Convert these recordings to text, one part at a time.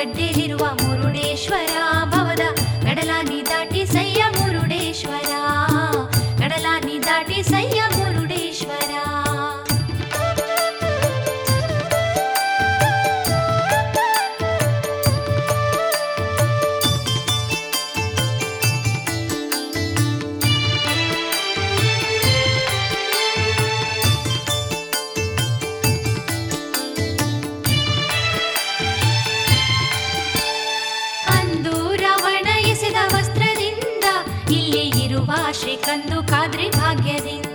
ನಡುಗಡ್ಡೆಲಿರುವ ಮುರುಡೇಶ್ವರ ಭವದ ಕಡಲಾನಿ ದಾಟಿ ಸಯ್ಯ ಮುರುಡೇಶ್ವರ ಕಡಲಾನಿ ದಾಟಿ ಸಯ್ಯ ಮುರುಡೇಶ್ವರ ಅಂದು ರಾವಣ ಎಸೆದ ವಸ್ತ್ರದಿಂದ ಇಲ್ಲಿ ಇರುವ ಶ್ರೀಕಂದು ಕಾದ್ರಿ ಭಾಗ್ಯದಿಂದ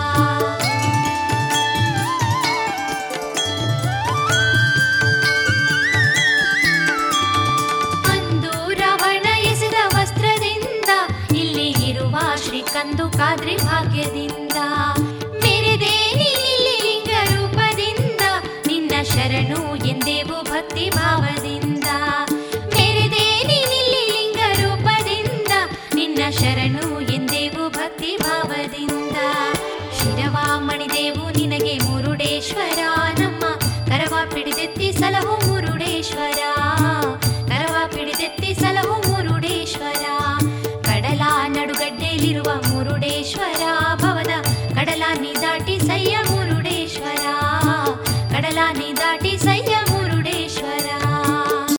ಅಂದು ರಾವಣ ಎಸೆದ ವಸ್ತ್ರದಿಂದ ಇಲ್ಲಿ ಇರುವ ಶ್ರೀಕಂದು ಕಾದ್ರಿ ಭಾಗ್ಯದಿಂದ ಮೆರೆದೇ ನೀನಿಲ್ಲಿ ಲಿಂಗ ರೂಪದಿಂದ ನಿನ್ನ ಶರಣು ಎಂದೇವು ಭಕ್ತಿ ಭಾವದಿಂದ ಮೆರೆದೇ ನೀನಿಲ್ಲಿ ಲಿಂಗ ರೂಪದಿಂದ ನಿನ್ನ ಶರಣು ಎಂದೇವು ಭಕ್ತಿ ಭಾವದಿಂದ ಶಿರವ ಮಣಿದೇವು ನಿನಗೆ ಮುರುಡೇಶ್ವರ ನಮ್ಮ ಕರವ ಪಿಡಿದೆತ್ತಿ ಸಲಹು ಮುರುಡೇಶ್ವರ ಕರವ ಪಿಡಿದೆತ್ತಿ ಸಲಹು ಮುರುಡೇಶ್ವರ ಕಡಲ ನಡುಗಡ್ಡೆಲಿರುವ ಮುರುಡೇಶ್ವರ ಭವದ ಕಡಲಾನಿ ದಾಟಿ ಸಯ್ಯ ಮುರುಡೇಶ್ವರ ಕಡಲಾನಿ ದಾಟಿ